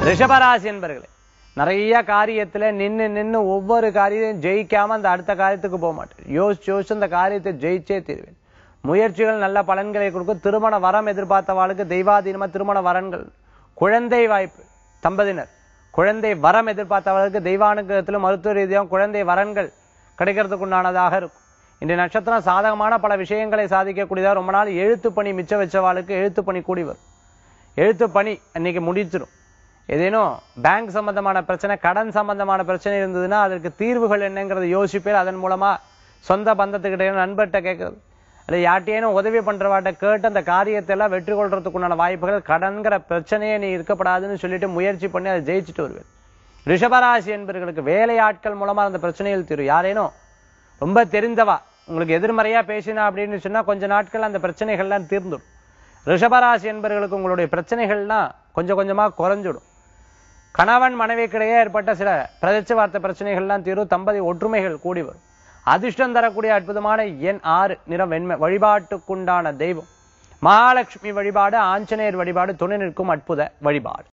ரிஷபராசி என்பர்களே நிறைய காரியத்துல நின்னு நின்னு ஒவ்வொரு காரியத்தையும் ஜெயிக்காம அந்த அடுத்த காரியத்துக்கு போக மாட்டேன் யோசிச்சு யோசிச்சு அந்த காரியத்தை ஜெயிச்சே தீர்வேன் முயற்சிகள் நல்ல பலன்களை கொடுக்கும் திருமண வரம் எதிர்பார்த்தவாளுக்கு தெய்வாதீனமா திருமண வரன்கள் குழந்தை வாய்ப்பு தம்பதியினர் குழந்தை வரம் எதிர்பார்த்தவர்களுக்கு தெய்வானுகிரகத்திலும் மருத்துவ ரீதியாக குழந்தை வரன்கள் கிடைக்கிறதுக்கு உண்டானதாக இருக்கும் இன்றைய நட்சத்திரம் சாதகமான பல விஷயங்களை சாதிக்கக்கூடியதாக ரொம்ப நாள் எழுத்து பணி மிச்சம் வச்சவாளுக்கு எழுத்து பணி கூடி வரும் எழுத்து பணி இன்னைக்கு முடிச்சிடும் ஏதேனும் பேங்க் சம்பந்தமான பிரச்சனை கடன் சம்பந்தமான பிரச்சனை இருந்ததுன்னா அதற்கு தீர்வுகள் என்னங்கிறத யோசிப்பேன் அதன் மூலமா சொந்த பந்தத்துக்கிட்ட நண்பர்கிட்ட கேட்கறது அல்ல யார்ட்டேனும் உதவி பண்றவாட்ட கேட்டு அந்த காரியத்தை எல்லாம் வெற்றி கொள்றதுக்கு உண்டான வாய்ப்புகள் கடன்கிற பிரச்சனையே நீ இருக்கப்படாதுன்னு சொல்லிட்டு முயற்சி பண்ணி அதை ஜெயிச்சுட்டு வருவேன் ரிஷபராசி என்பவர்களுக்கு வேலையாட்கள் மூலமா அந்த பிரச்சனைகள் தீரும் யாரேனும் ரொம்ப தெரிந்தவா உங்களுக்கு எதிர்மறையா பேசினா அப்படின்னு சொன்னா கொஞ்ச நாட்கள் அந்த பிரச்சனைகள்லாம் தீர்ந்துடும் ரிஷபராசி என்பவர்களுக்கு உங்களுடைய பிரச்சனைகள்லாம் கொஞ்சம் கொஞ்சமா குறைஞ்சிடும் கணவன் மனைவிக்கிடையே ஏற்பட்ட சில பிரதட்ச வார்த்தை பிரச்சனைகள்லாம் தீரும் தம்பதி ஒற்றுமைகள் கூடி வரும் அதிர்ஷ்டம் தரக்கூடிய அற்புதமான எண் ஆறு நிறம் வெண்மை வழிபாட்டுக்குண்டான தெய்வம் மகாலட்சுமி வழிபாடு ஆஞ்சநேயர் வழிபாடு துணை நிற்கும் அற்புத வழிபாடு